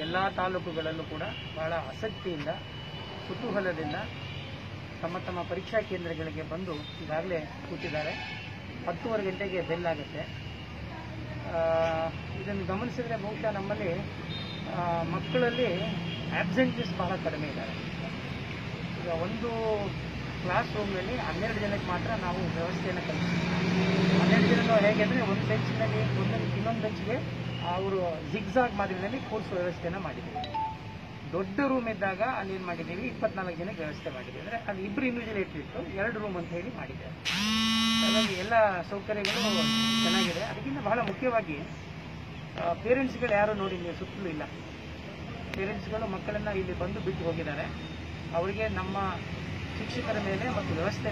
ಎಲ್ಲ ತಾಲೂಕುಗಳಲ್ಲೂ ಕೂಡ ಬಹಳ ಆಸಕ್ತಿಯಿಂದ ಕುತೂಹಲದಿಂದ ತಮ್ಮ ತಮ್ಮ ಪರೀಕ್ಷಾ ಕೇಂದ್ರಗಳಿಗೆ ಬಂದು ಈಗಾಗಲೇ ಕೂತಿದ್ದಾರೆ ಹತ್ತುವರೆ ಗಂಟೆಗೆ ಬೆಲ್ ಆಗುತ್ತೆ ಆ, ಇದನ್ನು ಗಮನಿಸಿದ್ರೆ ಬಹುಶಃ ನಮ್ಮಲ್ಲಿ ಆ, ಮಕ್ಕಳಲ್ಲಿ ಆಬ್ಸೆಂಟೀಸ್ ಬಹಳ ಕಡಿಮೆ ಇದ್ದಾರೆ ಈಗ ಒಂದು ಕ್ಲಾಸ್ ರೂಮ್ನಲ್ಲಿ ಹನ್ನೆರಡು ಜನಕ್ಕೆ ಮಾತ್ರ ನಾವು ವ್ಯವಸ್ಥೆಯನ್ನು ಕಲ್ಪಿಸ್ತೀವಿ ಹನ್ನೆರಡು ಜನ ಹೇಗೆ ಅಂದರೆ ಒಂದು ಬೆಂಚ್ನಲ್ಲಿ ಒಂದೊಂದು ಇನ್ನೊಂದು ಬೆಂಚ್ಗೆ ಅವರು ಜಿಗ್ಜಾಗ್ ಮಾದರಿನಲ್ಲಿ ಕೂರಿಸುವ ವ್ಯವಸ್ಥೆಯನ್ನು ಮಾಡಿದ್ದೀವಿ ದೊಡ್ಡ ರೂಮ್ ಇದ್ದಾಗ ಅಲ್ಲಿ ಏನು ಮಾಡಿದ್ದೀವಿ ಇಪ್ಪತ್ನಾಲ್ಕು ಜನಕ್ಕೆ ವ್ಯವಸ್ಥೆ ಮಾಡಿದ್ದೀವಿ ಅಂದರೆ ಅದು ಇಬ್ಬರು ಇಂಡಿವಿಜುವಲ್ ಇಟ್ಟು ಎರಡು ರೂಮ್ ಅಂತ ಹೇಳಿ ಮಾಡಿದ್ದೇವೆ ಹಾಗಾಗಿ ಎಲ್ಲ ಸೌಕರ್ಯಗಳು ಚೆನ್ನಾಗಿದೆ ಅದಕ್ಕಿಂತ ಬಹಳ ಮುಖ್ಯವಾಗಿ ಪೇರೆಂಟ್ಸ್ಗಳು ಯಾರು ನೋಡಿ ನೀವು ಸುತ್ತಲೂ ಇಲ್ಲ ಪೇರೆಂಟ್ಸ್ಗಳು ಮಕ್ಕಳನ್ನ ಇಲ್ಲಿ ಬಂದು ಬಿಟ್ಟು ಹೋಗಿದ್ದಾರೆ ಅವರಿಗೆ ನಮ್ಮ ಶಿಕ್ಷಕರ ಮೇಲೆ ಮತ್ತು ವ್ಯವಸ್ಥೆ